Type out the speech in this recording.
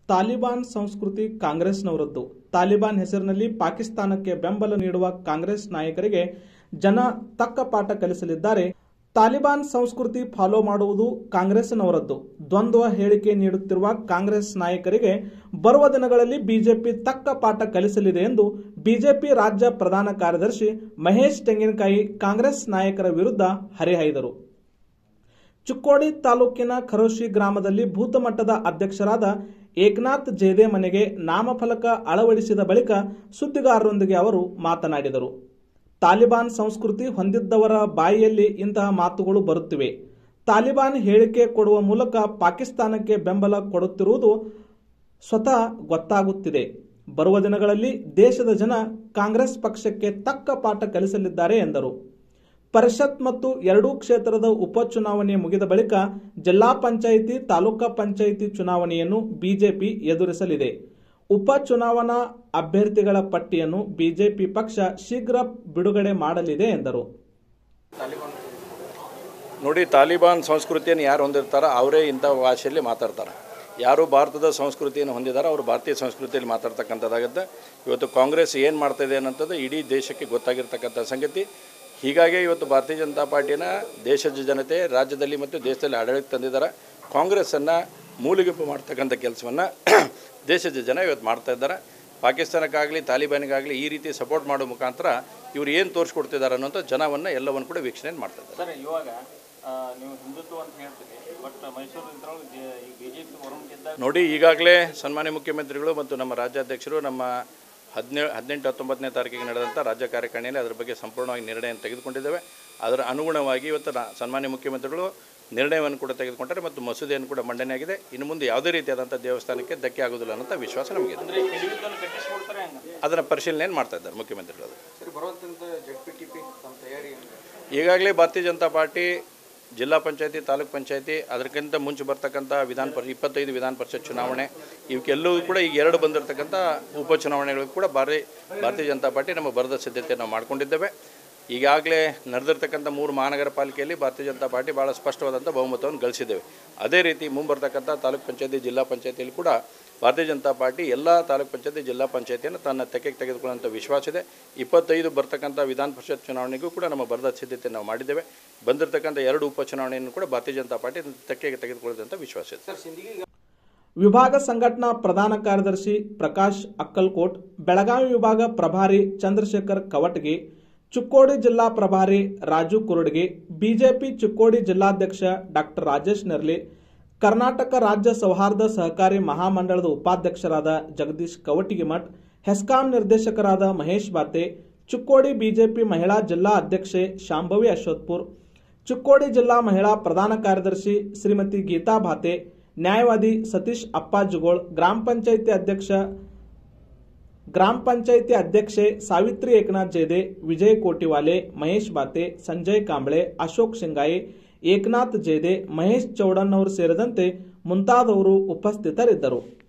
ತಾಲಿಬಾನ್ ಸಂಸ್ಕೃತಿ ಕಾಂಗ್ರೆಸ್ನವರದ್ದು ತಾಲಿಬಾನ್ ಹೆಸರಿನಲ್ಲಿ ಪಾಕಿಸ್ತಾನಕ್ಕೆ ಬೆಂಬಲ ನೀಡುವ ಕಾಂಗ್ರೆಸ್ ನಾಯಕರಿಗೆ ಜನ ತಕ್ಕ ಪಾಠ ಕಲಿಸಲಿದ್ದಾರೆ ತಾಲಿಬಾನ್ ಸಂಸ್ಕೃತಿ ಫಾಲೋ ಮಾಡುವುದು ಕಾಂಗ್ರೆಸ್ನವರದ್ದು ದ್ವಂದ್ವ ಹೇಳಿಕೆ ನೀಡುತ್ತಿರುವ ಕಾಂಗ್ರೆಸ್ ನಾಯಕರಿಗೆ ಬರುವ ದಿನಗಳಲ್ಲಿ ಬಿಜೆಪಿ ತಕ್ಕ ಪಾಠ ಕಲಿಸಲಿದೆ ಎಂದು ಬಿಜೆಪಿ ರಾಜ್ಯ ಪ್ರಧಾನ ಕಾರ್ಯದರ್ಶಿ ಮಹೇಶ್ ತೆಂಗಿನಕಾಯಿ ಕಾಂಗ್ರೆಸ್ ನಾಯಕರ ವಿರುದ್ಧ ಹರಿಹಾಯ್ದರು ಚುಕ್ಕೋಡಿ ತಾಲೂಕಿನ ಖರೋಶಿ ಗ್ರಾಮದಲ್ಲಿ ಬೂತ್ ಮಟ್ಟದ ಅಧ್ಯಕ್ಷರಾದ ಏಕನಾಥ್ ಜೇದೆ ಮನೆಗೆ ನಾಮಫಲಕ ಅಳವಡಿಸಿದ ಬಳಿಕ ಸುದ್ದಿಗಾರರೊಂದಿಗೆ ಅವರು ಮಾತನಾಡಿದರು ತಾಲಿಬಾನ್ ಸಂಸ್ಕೃತಿ ಹೊಂದಿದ್ದವರ ಬಾಯಿಯಲ್ಲಿ ಇಂತಹ ಮಾತುಗಳು ಬರುತ್ತಿವೆ ತಾಲಿಬಾನ್ ಹೇಳಿಕೆ ಕೊಡುವ ಮೂಲಕ ಪಾಕಿಸ್ತಾನಕ್ಕೆ ಬೆಂಬಲ ಕೊಡುತ್ತಿರುವುದು ಸ್ವತಃ ಗೊತ್ತಾಗುತ್ತಿದೆ ಬರುವ ದಿನಗಳಲ್ಲಿ ದೇಶದ ಜನ ಕಾಂಗ್ರೆಸ್ ಪಕ್ಷಕ್ಕೆ ತಕ್ಕ ಪಾಠ ಕಲಿಸಲಿದ್ದಾರೆ ಎಂದರು ಪರಿಷತ್ ಮತ್ತು ಎರಡೂ ಕ್ಷೇತ್ರದ ಉಪಚುನಾವಣೆ ಮುಗಿದ ಬಳಿಕ ಜಿಲ್ಲಾ ಪಂಚಾಯಿತಿ ತಾಲೂಕಾ ಪಂಚಾಯಿತಿ ಚುನಾವಣೆಯನ್ನು ಬಿಜೆಪಿ ಎದುರಿಸಲಿದೆ ಉಪಚುನಾವಣಾ ಅಭ್ಯರ್ಥಿಗಳ ಪಟ್ಟಿಯನ್ನು ಬಿಜೆಪಿ ಪಕ್ಷ ಶೀಘ್ರ ಬಿಡುಗಡೆ ಮಾಡಲಿದೆ ಎಂದರು ನೋಡಿ ತಾಲಿಬಾನ್ ಸಂಸ್ಕೃತಿಯನ್ನು ಯಾರು ಹೊಂದಿರ್ತಾರೋ ಅವರೇ ಇಂಥ ಭಾಷೆಯಲ್ಲಿ ಮಾತಾಡ್ತಾರೆ ಯಾರು ಭಾರತದ ಸಂಸ್ಕೃತಿಯನ್ನು ಹೊಂದಿದಾರೋ ಅವರು ಭಾರತೀಯ ಸಂಸ್ಕೃತಿಯಲ್ಲಿ ಮಾತಾಡ್ತಕ್ಕಂಥದ್ದಾಗುತ್ತೆ ಇವತ್ತು ಕಾಂಗ್ರೆಸ್ ಏನು ಮಾಡ್ತಾಯಿದೆ ಅನ್ನೋಂಥದ್ದು ಇಡೀ ದೇಶಕ್ಕೆ ಗೊತ್ತಾಗಿರ್ತಕ್ಕಂಥ ಸಂಗತಿ ಹೀಗಾಗಿ ಇವತ್ತು ಭಾರತೀಯ ಜನತಾ ಪಾರ್ಟಿನ ದೇಶದ ಜನತೆ ರಾಜ್ಯದಲ್ಲಿ ಮತ್ತು ದೇಶದಲ್ಲಿ ಆಡಳಿತ ತಂದಿದ್ದಾರೆ ಕಾಂಗ್ರೆಸ್ಸನ್ನು ಮೂಲಿಗುಂಪು ಮಾಡ್ತಕ್ಕಂಥ ಕೆಲಸವನ್ನು ದೇಶದ ಜನ ಇವತ್ತು ಮಾಡ್ತಾ ಇದ್ದಾರೆ ಪಾಕಿಸ್ತಾನಕ್ಕಾಗಲಿ ತಾಲಿಬಾನಿಗಾಗಲಿ ಈ ರೀತಿ ಸಪೋರ್ಟ್ ಮಾಡೋ ಮುಖಾಂತರ ಇವ್ರು ಏನು ತೋರಿಸ್ಕೊಡ್ತಿದ್ದಾರೆ ಅನ್ನೋಂಥ ಜನವನ್ನು ಎಲ್ಲವನ್ನು ಕೂಡ ವೀಕ್ಷಣೆ ಮಾಡ್ತಾ ಇದ್ದಾರೆ ಸರ್ ಇವಾಗ ಆ, ನೀವು ಹಿಂದುತ್ವ ಅಂತ ಹೇಳ್ತೀರಿ ಬಟ್ ಮೈಸೂರು ಇದ್ರೊಳಗೆ ಈ ಬಿಜೆಪಿ ವರುಣ್ ಗೆದ್ದಾಗ ನೋಡಿ ಈಗಾಗಲೇ ಸನ್ಮಾನ್ಯ ಮುಖ್ಯಮಂತ್ರಿಗಳು ಮತ್ತು ನಮ್ಮ ರಾಜ್ಯಾಧ್ಯಕ್ಷರು ನಮ್ಮ ಹದಿನೇಳು ಹದಿನೆಂಟು ಹತ್ತೊಂಬತ್ತನೇ ತಾರೀಕಿಗೆ ನಡೆದಂಥ ರಾಜ್ಯ ಕಾರ್ಯಕಾರಿಣಿಯಲ್ಲಿ ಅದರ ಬಗ್ಗೆ ಸಂಪೂರ್ಣವಾಗಿ ನಿರ್ಣಯ ತೆಗೆದುಕೊಂಡಿದ್ದೇವೆ ಅದರ ಅನುಗುಣವಾಗಿ ಇವತ್ತು ನಾ- ಸನ್ಮಾನ್ಯ ಮುಖ್ಯಮಂತ್ರಿಗಳು ನಿರ್ಣಯವನ್ನು ಕೂಡ ತೆಗೆದುಕೊಂಡರೆ ಮತ್ತು ಮಸೂದೆಯನ್ನು ಕೂಡ ಮಂಡನೆ ಆಗಿದೆ ಇನ್ನು ಮುಂದೆ ಯಾವುದೇ ರೀತಿಯಾದಂಥ ದೇವಸ್ಥಾನಕ್ಕೆ ಧಕ್ಕೆ ಆಗೋದಿಲ್ಲ ಅನ್ನೋಂಥ ವಿಶ್ವಾಸ ನಮಗಿದೆ ಅಂದ್ರೆ ಹಿಡಿಯುತ್ತನ್ನು ಕಟ್ಟಿಸ್ಕೊಡ್ತಾರೆ ಹಂಗ ಅದನ್ನು ಪರಿಶೀಲನೆ ಮಾಡ್ತಾ ಇದ್ದಾರೆ ಮುಖ್ಯಮಂತ್ರಿಗಳು ಈಗಾಗಲೇ ಭಾರತೀಯ ಜನತಾ ಪಾರ್ಟಿ ಜಿಲ್ಲಾ ಪಂಚಾಯತಿ ತಾಲೂಕ್ ಪಂಚಾಯತಿ ಅದಕ್ಕಿಂತ ಮುಂಚೆ ಬರ್ತಕ್ಕಂಥ ವಿಧಾನ ಪರಿಷತ್ ಇಪ್ಪತ್ತೈದು ವಿಧಾನ ಪರಿಷತ್ ಚುನಾವಣೆ ಇವಕ್ಕೆಲ್ಲವೂ ಕೂಡ ಈಗ ಎರಡು ಬಂದಿರತಕ್ಕಂಥ ಉಪಚುನಾವಣೆಗಳಿಗೂ ಕೂಡ ಭಾರಿ ಭಾರತೀಯ ಜನತಾ ಪಾರ್ಟಿ ನಮ್ಮ ಬರದ ಸಿದ್ಧತೆ ನಾವು ಮಾಡ್ಕೊಂಡಿದ್ದೇವೆ ಈಗಾಗಲೇ ನಡೆದಿರ್ತಕ್ಕಂಥ ಮೂರು ಮಹಾನಗರ ಪಾಲಿಕೆಯಲ್ಲಿ ಭಾರತೀಯ ಜನತಾ ಪಾರ್ಟಿ ಭಾಳ ಸ್ಪಷ್ಟವಾದಂಥ ಬಹುಮತವನ್ನು ಗಳಿಸಿದ್ದೇವೆ ಅದೇ ರೀತಿ ಮುಂಬರ್ತಕ್ಕಂಥ ತಾಲೂಕ್ ಪಂಚಾಯತಿ ಜಿಲ್ಲಾ ಪಂಚಾಯತಿಯಲ್ಲಿ ಕೂಡ ಭಾರತೀಯ ಜನತಾ ಪಾರ್ಟಿ ಎಲ್ಲ ತಾಲೂಕ್ ಪಂಚಾಯತಿ ಜಿಲ್ಲಾ ಪಂಚಾಯತಿಯನ್ನು ತನ್ನ ತೆಕ್ಕೆಗೆ ತೆಗೆದುಕೊಳ್ಳುವಂಥ ವಿಶ್ವಾಸ ಇದೆ ಇಪ್ಪತ್ತೈದು ಬರ್ತಕ್ಕಂಥ ವಿಧಾನ ಪರಿಷತ್ ಚುನಾವಣೆಗೂ ಕೂಡ ನಮ್ಮ ಬರದ ಸಿದ್ಧತೆ ನಾವು ಮಾಡಿದ್ದೇವೆ ಬಂದಿರತಕ್ಕಂಥ ಎರಡು ಉಪಚುನಾವಣೆಯನ್ನು ಕೂಡ ಭಾರತೀಯ ಜನತಾ ಪಾರ್ಟಿ ತೆಕ್ಕೆಗೆ ತೆಗೆದುಕೊಳ್ಳುವಂಥ ವಿಶ್ವಾಸ ಇದೆ ವಿಭಾಗ ಸಂಘಟನಾ ಪ್ರಧಾನ ಕಾರ್ಯದರ್ಶಿ ಪ್ರಕಾಶ್ ಅಕ್ಕಲ್ಕೋಟ್ ಬೆಳಗಾವಿ ವಿಭಾಗ ಪ್ರಭಾರಿ ಚಂದ್ರಶೇಖರ್ ಕವಟಗಿ ಚುಕ್ಕೋಡಿ ಜಿಲ್ಲಾ ಪ್ರಭಾರಿ ರಾಜು ಕುರುಡಗಿ ಬಿಜೆಪಿ ಚುಕ್ಕೋಡಿ ಜಿಲ್ಲಾಧ್ಯಕ್ಷ ಡಾಕ್ಟರ್ ರಾಜೇಶ್ ನೆರ್ಲಿ ಕರ್ನಾಟಕ ರಾಜ್ಯ ಸೌಹಾರ್ದ ಸಹಕಾರಿ ಮಹಾಮಂಡಳದ ಉಪಾಧ್ಯಕ್ಷರಾದ ಜಗದೀಶ್ ಕವಟಿಗಿಮಠ್ ಹೆಸ್ಕಾಂ ನಿರ್ದೇಶಕರಾದ ಮಹೇಶ್ ಬಾತೆ ಚುಕ್ಕೋಡಿ ಬಿಜೆಪಿ ಮಹಿಳಾ ಜಿಲ್ಲಾ ಅಧ್ಯಕ್ಷೆ ಶಾಂಭವಿ ಅಶ್ವತ್ಪುರ್ ಚುಕ್ಕೋಡಿ ಜಿಲ್ಲಾ ಮಹಿಳಾ ಪ್ರಧಾನ ಕಾರ್ಯದರ್ಶಿ ಶ್ರೀಮತಿ ಗೀತಾ ಭಾತೆ ನ್ಯಾಯವಾದಿ ಸತೀಶ್ ಅಪ್ಪಾಜುಗೋಳ್ ಗ್ರಾಮ ಪಂಚಾಯಿತಿ ಅಧ್ಯಕ್ಷ ಗ್ರಾಮ ಪಂಚಾಯಿತಿ ಅಧ್ಯಕ್ಷೆ ಸಾವಿತ್ರಿ ಏಕನಾಥ್ ಜೇದೆ ವಿಜಯ್ ಕೋಟಿವಾಲೆ ಮಹೇಶ್ ಬಾತೆ ಸಂಜಯ್ ಕಾಂಬ್ಳೆ ಅಶೋಕ್ ಶಿಂಗಾಯಿ ಏಕನಾಥ್ ಜೇದೆ ಮಹೇಶ್ ಚೌಡಣ್ಣವರು ಸೇರಿದಂತೆ ಮುಂತಾದವರು ಉಪಸ್ಥಿತರಿದ್ದರು